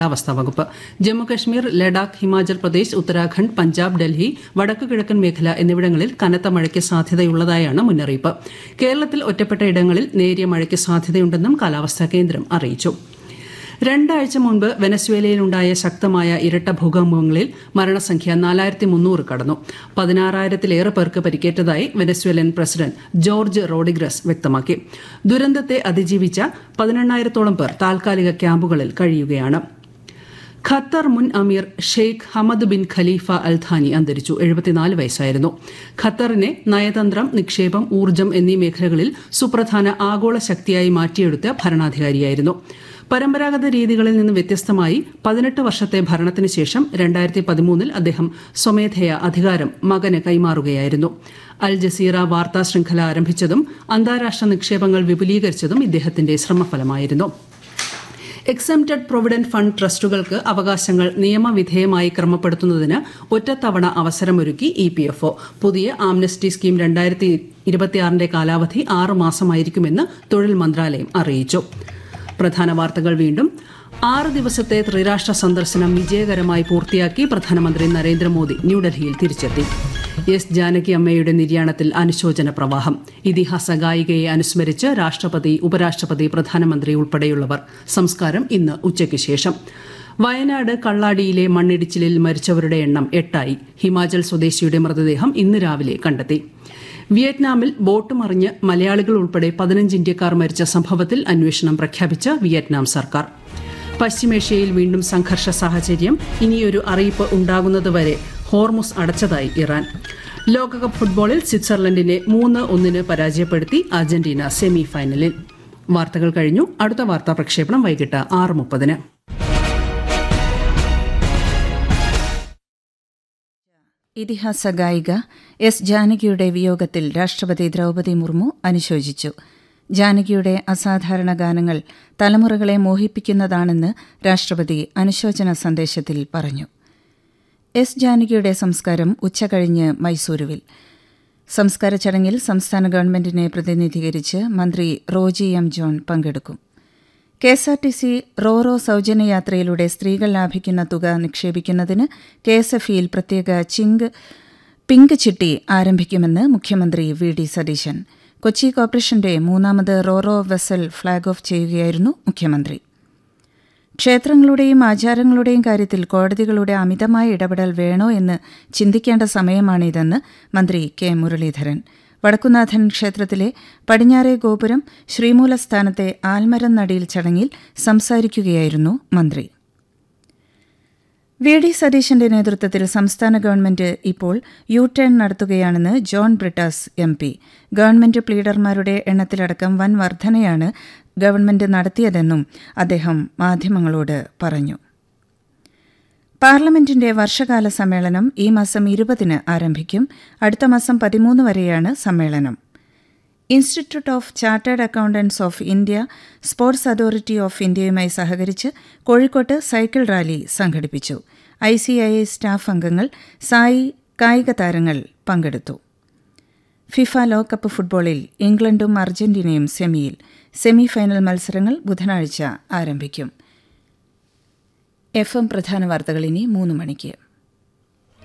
കാലാവസ്ഥാ വകുപ്പ് ജമ്മുകശ്മീർ ലഡാക്ക് ഹിമാചൽ പ്രദേശ് ഉത്തരാഖണ്ഡ് പഞ്ചാബ് ഡൽഹി വടക്കു കിഴക്കൻ മേഖല എന്നിവിടങ്ങളിൽ കനത്ത മഴയ്ക്ക് സാധ്യതയുള്ളതായാണ് മുന്നറിയിപ്പ് കേരളത്തിൽ ഒറ്റപ്പെട്ട ഇടങ്ങളിൽ നേരിയ മഴയ്ക്ക് സാധ്യതയുണ്ടെന്നും കാലാവസ്ഥാ കേന്ദ്രം അറിയിച്ചു രണ്ടാഴ്ച മുൻപ് വെനസ്വേലയിലുണ്ടായ ശക്തമായ ഇരട്ട ഭൂകമ്പങ്ങളിൽ മരണസംഖ്യ നാലായിരത്തി മുന്നൂറ് കടന്നു പതിനാറായിരത്തിലേറെ പേർക്ക് പരിക്കേറ്റതായി വെനസ്വേലൻ പ്രസിഡന്റ് ജോർജ് റോഡിഗ്രസ് വ്യക്തമാക്കി ദുരന്തത്തെ അതിജീവിച്ച പതിനെണ്ണായിരത്തോളം പേർ താൽക്കാലിക ക്യാമ്പുകളിൽ കഴിയുകയാണ് ഖത്തർ മുൻ അമീർ Sheikh Hamad bin Khalifa Al Thani അന്തരിച്ചു എഴുപത്തിനാല് വയസ്സായിരുന്നു ഖത്തറിനെ നയതന്ത്രം നിക്ഷേപം ഊർജ്ജം എന്നീ മേഖലകളിൽ സുപ്രധാന ആഗോള ശക്തിയായി മാറ്റിയെടുത്ത ഭരണാധികാരിയായിരുന്നു പരമ്പരാഗത രീതികളിൽ നിന്ന് വ്യത്യസ്തമായി പതിനെട്ട് വർഷത്തെ ഭരണത്തിന് ശേഷം രണ്ടായിരത്തി പതിമൂന്നിൽ അദ്ദേഹം സ്വമേധയാ അധികാരം മകന് കൈമാറുകയായിരുന്നു അൽ ജസീറ വാർത്താ ശൃംഖല ആരംഭിച്ചതും അന്താരാഷ്ട്ര നിക്ഷേപങ്ങൾ വിപുലീകരിച്ചതും ഇദ്ദേഹത്തിന്റെ ശ്രമഫലമായിരുന്നു എക്സംപ്റ്റഡ് പ്രൊവിഡന്റ് ഫണ്ട് ട്രസ്റ്റുകൾക്ക് അവകാശങ്ങൾ നിയമവിധേയമായി ക്രമപ്പെടുത്തുന്നതിന് ഒറ്റത്തവണ അവസരമൊരുക്കി ഇ പി എഫ് ഒ പുതിയ ആംനസ്റ്റി സ്കീം രണ്ടായിരത്തി ഇരുപത്തിയാറിന്റെ കാലാവധി ആറ് മാസമായിരിക്കുമെന്ന് തൊഴിൽ മന്ത്രാലയം അറിയിച്ചു പ്രധാന വാർത്തകൾ വീണ്ടും ആറ് ദിവസത്തെ ത്രിരാഷ്ട്ര സന്ദർശനം വിജയകരമായി പൂർത്തിയാക്കി പ്രധാനമന്ത്രി നരേന്ദ്രമോദി ന്യൂഡൽഹിയിൽ തിരിച്ചെത്തി എസ് ജാനകി അമ്മയുടെ നിര്യാണത്തിൽ അനുശോചന പ്രവാഹം ഇതിഹാസ ഗായികയെ അനുസ്മരിച്ച് രാഷ്ട്രപതി ഉപരാഷ്ട്രപതി പ്രധാനമന്ത്രി ഉൾപ്പെടെയുള്ളവർ സംസ്കാരം ഇന്ന് ഉച്ചയ്ക്ക് ശേഷം വയനാട് കള്ളാടിയിലെ മണ്ണിടിച്ചിലിൽ മരിച്ചവരുടെ എണ്ണം എട്ടായി ഹിമാചൽ സ്വദേശിയുടെ മൃതദേഹം ഇന്ന് രാവിലെ കണ്ടെത്തി വിയറ്റ്നാമിൽ ബോട്ട് മറിഞ്ഞ് മലയാളികൾ ഉൾപ്പെടെ പതിനഞ്ച് ഇന്ത്യക്കാർ മരിച്ച സംഭവത്തിൽ അന്വേഷണം പ്രഖ്യാപിച്ച വിയറ്റ്നാം സർക്കാർ പശ്ചിമേഷ്യയിൽ വീണ്ടും സംഘർഷ സാഹചര്യം ഇനിയൊരു അറിയിപ്പ് ഉണ്ടാകുന്നതുവരെ ഹോർമുസ് അടച്ചതായി ഇറാൻ ലോകകപ്പ് ഫുട്ബോളിൽ സ്വിറ്റ്സർലൻഡിനെ മൂന്ന് ഒന്നിന് പരാജയപ്പെടുത്തി അർജന്റീന സെമി ഫൈനലിൽ വാർത്തകൾ കഴിഞ്ഞു അടുത്ത വാർത്താ പ്രക്ഷേപണം വൈകിട്ട് ആറ് മുപ്പതിന് ഇതിഹാസ ഗായിക എസ് ജാനകിയുടെ വിയോഗത്തിൽ രാഷ്ട്രപതി ദ്രൗപദി മുർമു അനുശോചിച്ചു ജാനകിയുടെ അസാധാരണ ഗാനങ്ങൾ തലമുറകളെ മോഹിപ്പിക്കുന്നതാണെന്ന് രാഷ്ട്രപതി അനുശോചന സന്ദേശത്തിൽ പറഞ്ഞു എസ് ജാനകിയുടെ സംസ്കാരം ഉച്ചകഴിഞ്ഞ് മൈസൂരുവിൽ സംസ്കാര ചടങ്ങിൽ സംസ്ഥാന ഗവൺമെന്റിനെ പ്രതിനിധീകരിച്ച് മന്ത്രി റോജി എം ജോൺ പങ്കെടുക്കും K S R T C ro ro സൗജന്യ യാത്രയിലൂടെ സ്ത്രീകൾ ലാഭിക്കുന്ന തുക നിക്ഷേപിക്കുന്നതിന് കെ എസ് എഫ് ഇയിൽ പ്രത്യേക ചിങ്ക് പിങ്ക് ചിട്ടി ആരംഭിക്കുമെന്ന് മുഖ്യമന്ത്രി വി ഡി സതീശൻ കൊച്ചി കോർപ്പറേഷന്റെ മൂന്നാമത് റോറോ വെസൽ ഫ്ളാഗ് ഓഫ് ചെയ്യുകയായിരുന്നു മുഖ്യമന്ത്രി ക്ഷേത്രങ്ങളുടെയും ആചാരങ്ങളുടെയും കാര്യത്തിൽ കോടതികളുടെ അമിതമായ ഇടപെടൽ വേണോ എന്ന് ചിന്തിക്കേണ്ട സമയമാണിതെന്ന് മന്ത്രി കെ മുരളീധരൻ വടക്കുനാഥൻ ക്ഷേത്രത്തിലെ പടിഞ്ഞാറേ ഗോപുരം ശ്രീമൂലസ്ഥാനത്തെ ആൽമരം നടീൽ ചടങ്ങിൽ സംസാരിക്കുകയായിരുന്നു മന്ത്രി വി ഡി സതീശന്റെ നേതൃത്വത്തിൽ സംസ്ഥാന ഗവൺമെന്റ് ഇപ്പോൾ യു ടേൺ നടത്തുകയാണെന്ന് John Brittas M P government പ്ലീഡർമാരുടെ എണ്ണത്തിലടക്കം വൻ വർധനയാണ് ഗവൺമെന്റ് നടത്തിയതെന്നും അദ്ദേഹം മാധ്യമങ്ങളോട് പറഞ്ഞു പാർലമെന്റിന്റെ വർഷകാല സമ്മേളനം ഈ മാസം ഇരുപതിന് ആരംഭിക്കും അടുത്ത മാസം പതിമൂന്ന് വരെയാണ് സമ്മേളനം institute of chartered accountants of India sports authority of ഇന്ത്യയുമായി സഹകരിച്ച് കോഴിക്കോട്ട് സൈക്കിൾ റാലി സംഘടിപ്പിച്ചു I C A I staff അംഗങ്ങൾ സായി കായിക താരങ്ങൾ പങ്കെടുത്തു ഫിഫ ലോകകപ്പ് ഫുട്ബോളിൽ ഇംഗ്ലണ്ടും അർജന്റീനയും സെമിയിൽ സെമി ഫൈനൽ മത്സരങ്ങൾ ബുധനാഴ്ച ആരംഭിക്കും എഫ് എം പ്രധാന വാർത്തകൾ ഇനി മൂന്ന് മണിക്ക്